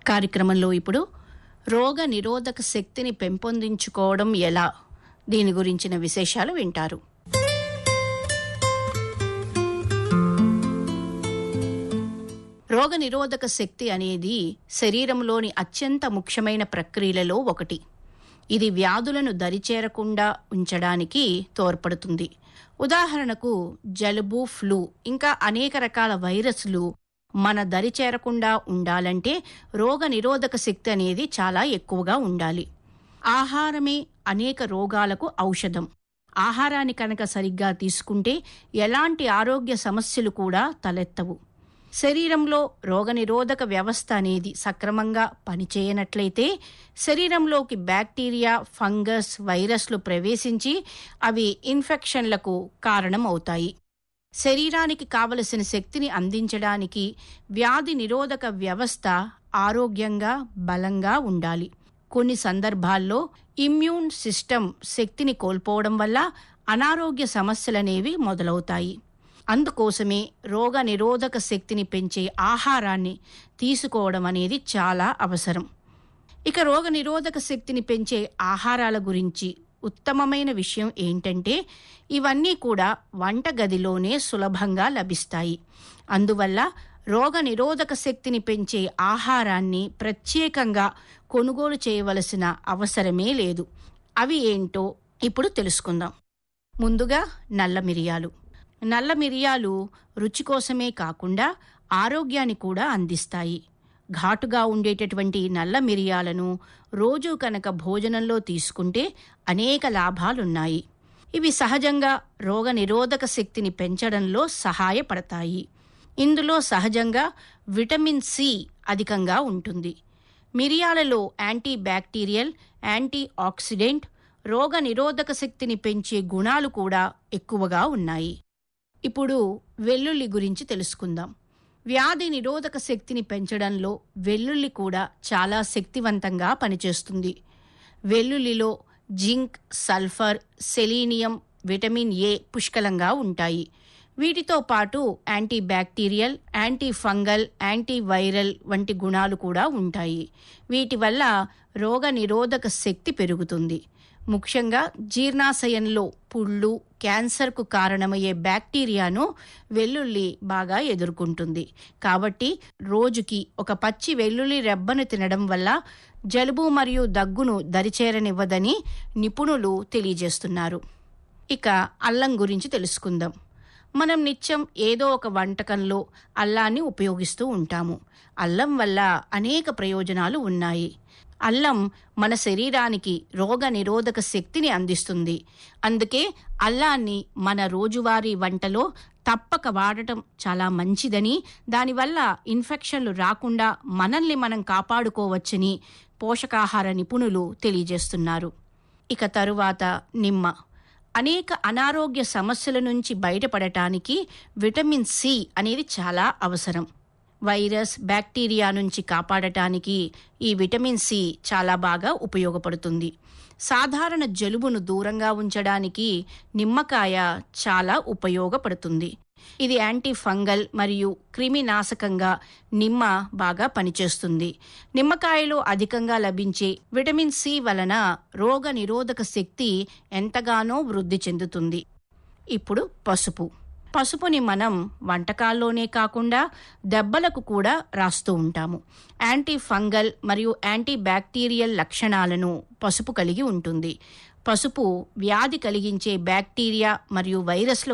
కార్యక్రమంలో ఇప్పుడు రోగ నిరోధక శక్తిని పెంపొందించుకోవడం ఎలా దీని గురించిన విశేషాలు వింటారు రోగ నిరోధక శక్తి అనేది శరీరంలోని అత్యంత ముఖ్యమైన ప్రక్రియలలో ఒకటి ఇది వ్యాధులను దరిచేరకుండా ఉంచడానికి తోడ్పడుతుంది ఉదాహరణకు జలుబు ఫ్లూ ఇంకా అనేక రకాల వైరస్లు మన దరి చేరకుండా ఉండాలంటే రోగ నిరోధక శక్తి అనేది చాలా ఎక్కువగా ఉండాలి ఆహారమే అనేక రోగాలకు ఔషధం ఆహారాన్ని కనుక సరిగ్గా తీసుకుంటే ఎలాంటి ఆరోగ్య సమస్యలు కూడా తలెత్తవు శరీరంలో రోగనిరోధక వ్యవస్థ అనేది సక్రమంగా పనిచేయనట్లయితే శరీరంలోకి బ్యాక్టీరియా ఫంగస్ వైరస్లు ప్రవేశించి అవి ఇన్ఫెక్షన్లకు కారణం అవుతాయి శరీరానికి కావలసిన శక్తిని అందించడానికి వ్యాధి నిరోధక వ్యవస్థ ఆరోగ్యంగా బలంగా ఉండాలి కొన్ని సందర్భాల్లో ఇమ్యూన్ సిస్టమ్ శక్తిని కోల్పోవడం వల్ల అనారోగ్య సమస్యలనేవి మొదలవుతాయి అందుకోసమే రోగ నిరోధక శక్తిని పెంచే ఆహారాన్ని తీసుకోవడం అనేది చాలా అవసరం ఇక రోగ నిరోధక శక్తిని పెంచే ఆహారాల గురించి ఉత్తమమైన విషయం ఏంటంటే ఇవన్నీ కూడా వంటగదిలోనే సులభంగా లభిస్తాయి అందువల్ల రోగ నిరోధక శక్తిని పెంచే ఆహారాన్ని ప్రత్యేకంగా కొనుగోలు చేయవలసిన అవసరమే లేదు అవి ఏంటో ఇప్పుడు తెలుసుకుందాం ముందుగా నల్ల మిరియాలు నల్ల మిరియాలు రుచి కోసమే కాకుండా ఆరోగ్యాన్ని కూడా అందిస్తాయి ఘాటుగా ఉండేటటువంటి నల్ల మిరియాలను రోజు కనుక భోజనంలో తీసుకుంటే అనేక లాభాలున్నాయి ఇవి సహజంగా రోగ నిరోధక శక్తిని పెంచడంలో సహాయపడతాయి ఇందులో సహజంగా విటమిన్ సి అధికంగా ఉంటుంది మిరియాలలో యాంటీ బ్యాక్టీరియల్ యాంటీ ఆక్సిడెంట్ రోగ నిరోధక శక్తిని పెంచే గుణాలు కూడా ఎక్కువగా ఉన్నాయి ఇప్పుడు వెల్లుల్లి గురించి తెలుసుకుందాం వ్యాధి నిరోధక శక్తిని పెంచడంలో వెల్లుల్లి కూడా చాలా శక్తివంతంగా పనిచేస్తుంది వెల్లుల్లిలో zinc sulphur selenium vitamin A పుష్కలంగా ఉంటాయి వీటితో పాటు antibacterial antifungal antiviral వంటి గుణాలు కూడా ఉంటాయి వీటి వల్ల రోగ నిరోధక శక్తి పెరుగుతుంది ముఖ్యంగా జీర్ణాశయంలో పుళ్ళు క్యాన్సర్కు కారణమయ్యే బ్యాక్టీరియాను వెల్లుల్లి బాగా ఎదుర్కొంటుంది కాబట్టి రోజుకి ఒక పచ్చి వెల్లుల్లి రెబ్బను తినడం వల్ల జలుబు మరియు దగ్గును దరిచేరనివ్వదని నిపుణులు తెలియజేస్తున్నారు ఇక అల్లం గురించి తెలుసుకుందాం మనం నిత్యం ఏదో ఒక వంటకంలో అల్లాన్ని ఉపయోగిస్తూ ఉంటాము అల్లం వల్ల అనేక ప్రయోజనాలు ఉన్నాయి అల్లం మన శరీరానికి రోగ నిరోధక శక్తిని అందిస్తుంది అందుకే అల్లాన్ని మన రోజువారీ వంటలో తప్పక వాడటం చాలా మంచిదని దానివల్ల ఇన్ఫెక్షన్లు రాకుండా మనల్ని మనం కాపాడుకోవచ్చని పోషకాహార నిపుణులు తెలియజేస్తున్నారు ఇక తరువాత నిమ్మ అనేక అనారోగ్య సమస్యల నుంచి బయటపడటానికి విటమిన్ సి అనేది చాలా అవసరం వైరస్ బ్యాక్టీరియా నుంచి కాపాడటానికి ఈ విటమిన్ సి చాలా బాగా ఉపయోగపడుతుంది సాధారణ జలుబును దూరంగా ఉంచడానికి నిమ్మకాయ చాలా ఉపయోగపడుతుంది ఇది యాంటీ ఫంగల్ మరియు క్రిమినాశకంగా నిమ్మ బాగా పనిచేస్తుంది నిమ్మకాయలో అధికంగా లభించే విటమిన్ సి వలన రోగ నిరోధక శక్తి ఎంతగానో వృద్ధి చెందుతుంది ఇప్పుడు పసుపు పసుపుని మనం వంటకాల్లోనే కాకుండా దెబ్బలకు కూడా రాస్తూ ఉంటాము యాంటీ ఫంగల్ మరియు యాంటీ బ్యాక్టీరియల్ లక్షణాలను పసుపు కలిగి ఉంటుంది పసుపు వ్యాధి కలిగించే బ్యాక్టీరియా మరియు వైరస్లు